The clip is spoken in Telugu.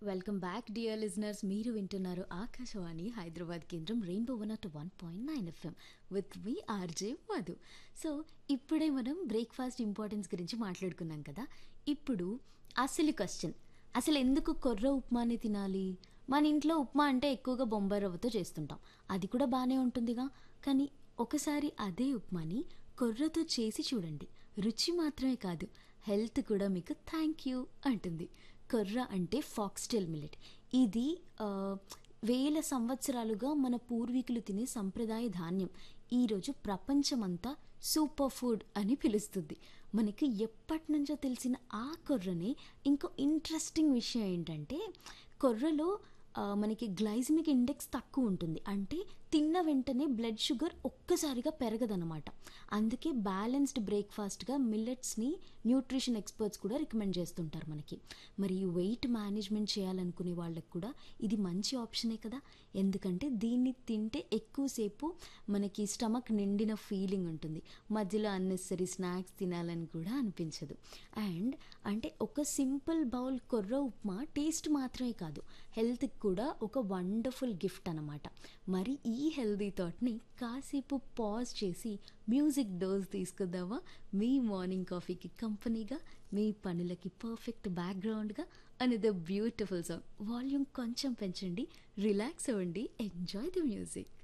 వెల్కమ్ బ్యాక్ డియర్ లిజనర్స్ మీరు వింటున్నారు ఆకాశవాణి హైదరాబాద్ కేంద్రం rainbow one at one point nine FM with వి ఆర్జే మధు సో ఇప్పుడే మనం బ్రేక్ఫాస్ట్ ఇంపార్టెన్స్ గురించి మాట్లాడుకున్నాం కదా ఇప్పుడు అసలు క్వశ్చన్ అసలు ఎందుకు కొర్ర ఉప్మాని తినాలి మన ఇంట్లో ఉప్మా అంటే ఎక్కువగా బొంబాయి రవ్వతో చేస్తుంటాం అది కూడా బాగానే ఉంటుందిగా కానీ ఒకసారి అదే ఉప్మాని కొర్రతో చేసి చూడండి రుచి మాత్రమే కాదు హెల్త్ కూడా మీకు థ్యాంక్ యూ అంటుంది కొర్ర అంటే ఫాక్స్టైల్ మిల్లెట్ ఇది ఆ, వేల సంవత్సరాలుగా మన పూర్వీకులు తినే సంప్రదాయ ధాన్యం ఈరోజు ప్రపంచమంతా సూపర్ ఫుడ్ అని పిలుస్తుంది మనకి ఎప్పటి నుంచో తెలిసిన ఆ కొర్రనే ఇంకో ఇంట్రెస్టింగ్ విషయం ఏంటంటే కొర్రలో ఆ, మనకి గ్లైజమిక్ ఇండెక్స్ తక్కువ ఉంటుంది అంటే తిన్న వెంటనే బ్లడ్ షుగర్ ఒక్కసారిగా పెరగదనమాట అందుకే బ్యాలెన్స్డ్ బ్రేక్ఫాస్ట్గా మిల్లెట్స్ని న్యూట్రిషన్ ఎక్స్పర్ట్స్ కూడా రికమెండ్ చేస్తుంటారు మనకి మరి వెయిట్ మేనేజ్మెంట్ చేయాలనుకునే వాళ్ళకి కూడా ఇది మంచి ఆప్షనే కదా ఎందుకంటే దీన్ని తింటే ఎక్కువసేపు మనకి స్టమక్ నిండిన ఫీలింగ్ ఉంటుంది మధ్యలో అన్నెసరీ స్నాక్స్ తినాలని కూడా అనిపించదు అండ్ అంటే ఒక సింపుల్ బౌల్ కొర్ర ఉప్మా టేస్ట్ మాత్రమే కాదు హెల్త్కి కూడా ఒక వండర్ఫుల్ గిఫ్ట్ అనమాట మరి ఈ హెల్దీ థాట్ని కాసేపు పాజ్ చేసి మ్యూజిక్ డోస్ తీసుకుందామా మీ మార్నింగ్ కాఫీకి కంపెనీగా మీ పనులకి పర్ఫెక్ట్ బ్యాక్గ్రౌండ్గా అనేది బ్యూటిఫుల్ సాంగ్ వాల్యూమ్ కొంచెం పెంచండి రిలాక్స్ అవ్వండి ఎంజాయ్ ది మ్యూజిక్